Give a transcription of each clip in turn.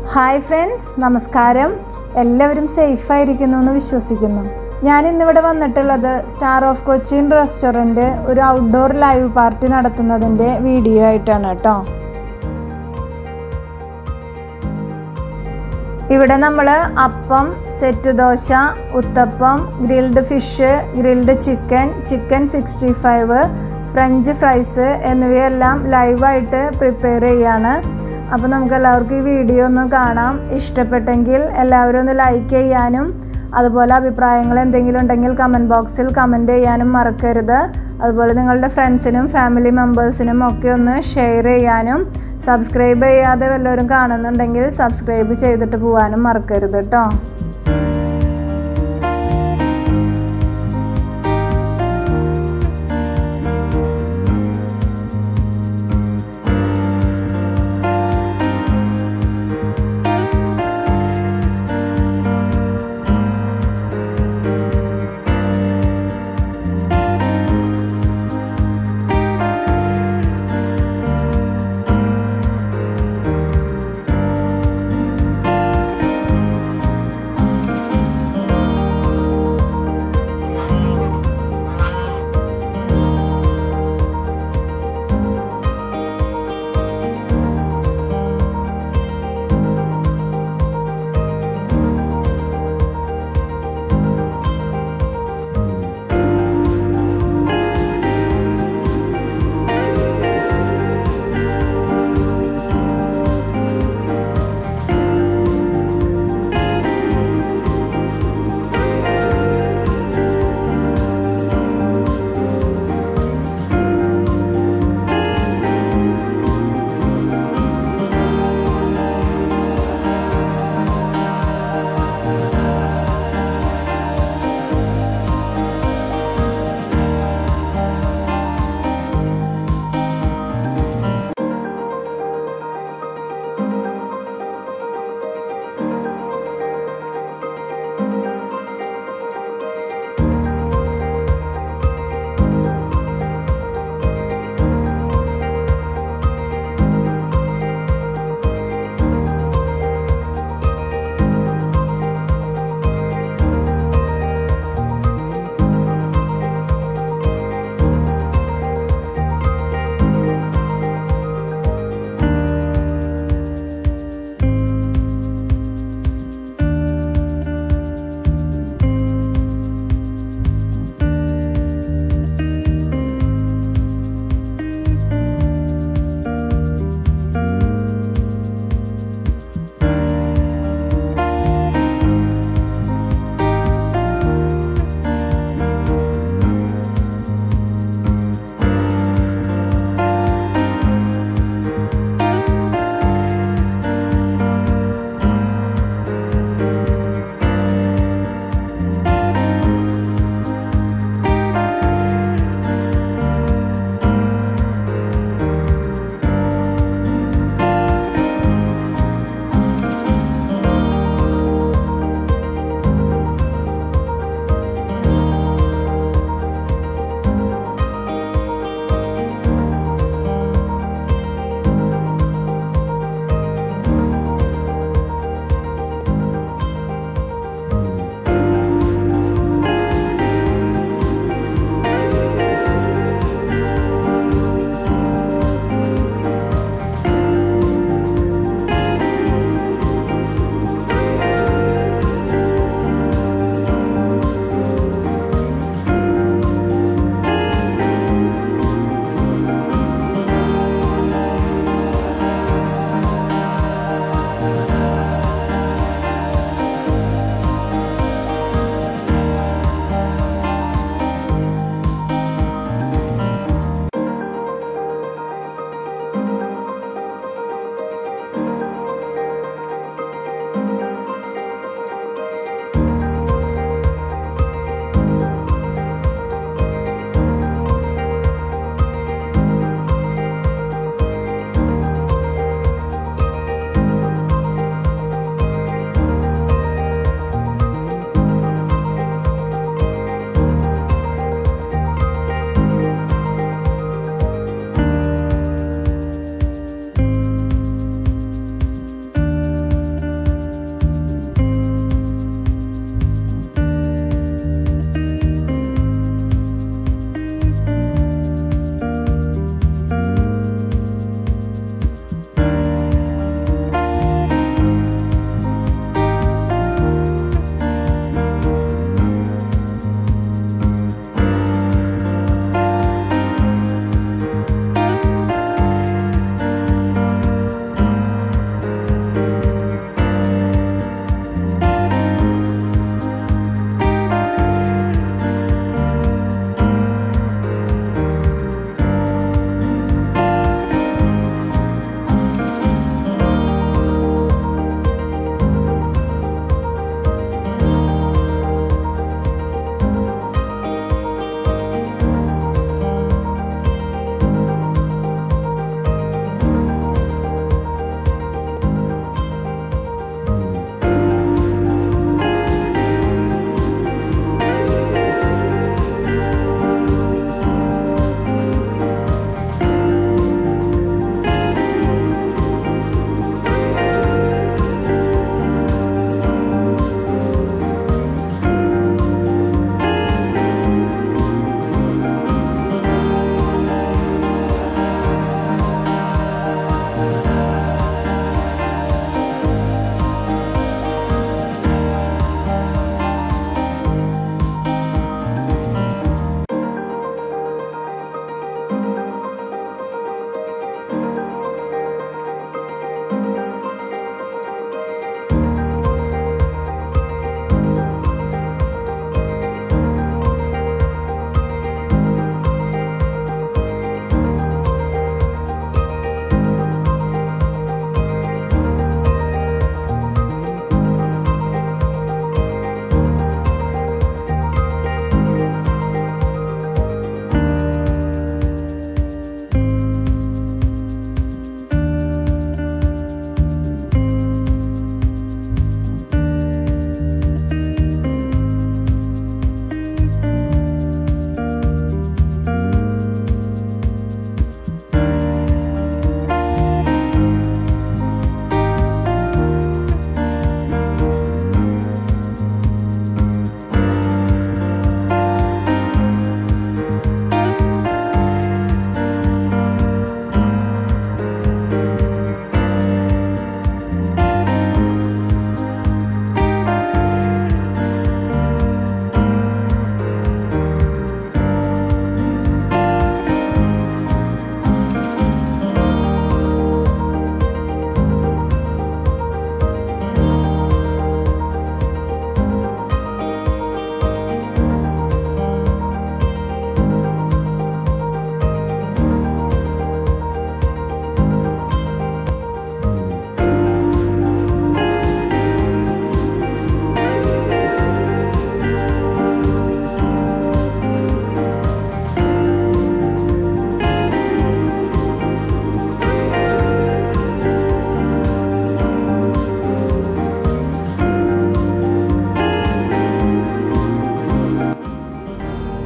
hi friends നമസ്കാരം എല്ലാവരും സേഫായിരിക്കുന്നു എന്ന് വിശ്വസിക്കുന്നു ഞാൻ ഇന്നിവിടെ വന്നിട്ടുള്ളത് സ്റ്റാർ ഓഫ് കൊച്ചിൻ റെസ്റ്റോറൻറ്റ് ഒരു ഔട്ട്ഡോർ ലൈവ് പാർട്ടി നടത്തുന്നതിൻ്റെ വീഡിയോ ആയിട്ടാണ് കേട്ടോ ഇവിടെ നമ്മൾ appam set dosa uthappam grilled fish grilled chicken chicken sixty five French fries എന്നിവയെല്ലാം ലൈവായിട്ട് പ്രിപ്പയർ ചെയ്യാണ് അപ്പോൾ നമുക്ക് എല്ലാവർക്കും ഈ വീഡിയോ ഒന്ന് കാണാം ഇഷ്ടപ്പെട്ടെങ്കിൽ എല്ലാവരും ഒന്ന് ലൈക്ക് ചെയ്യാനും അതുപോലെ അഭിപ്രായങ്ങൾ എന്തെങ്കിലും ഉണ്ടെങ്കിൽ കമൻറ്റ് ബോക്സിൽ കമൻറ്റ് ചെയ്യാനും മറക്കരുത് അതുപോലെ നിങ്ങളുടെ ഫ്രണ്ട്സിനും ഫാമിലി മെമ്പേഴ്സിനും ഒക്കെ ഒന്ന് ഷെയർ ചെയ്യാനും സബ്സ്ക്രൈബ് ചെയ്യാതെ വല്ലവരും കാണുന്നുണ്ടെങ്കിൽ സബ്സ്ക്രൈബ് ചെയ്തിട്ട് പോകാനും മറക്കരുത് കേട്ടോ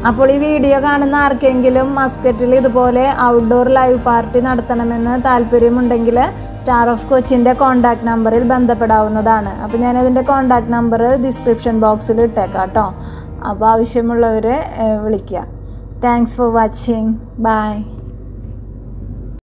അപ്പോൾ ഈ വീഡിയോ കാണുന്ന ആർക്കെങ്കിലും മസ്കറ്റിൽ ഇതുപോലെ ഔട്ട്ഡോർ ലൈവ് പാർട്ടി നടത്തണമെന്ന് താല്പര്യമുണ്ടെങ്കിൽ സ്റ്റാർ ഓഫ് കൊച്ചിൻ്റെ കോൺടാക്ട് നമ്പറിൽ ബന്ധപ്പെടാവുന്നതാണ് അപ്പോൾ ഞാനതിൻ്റെ കോൺടാക്ട് നമ്പർ ഡിസ്ക്രിപ്ഷൻ ബോക്സിൽ ഇട്ടേക്കാം കേട്ടോ അപ്പോൾ ആവശ്യമുള്ളവർ വിളിക്കുക താങ്ക്സ് ഫോർ വാച്ചിങ് ബൈ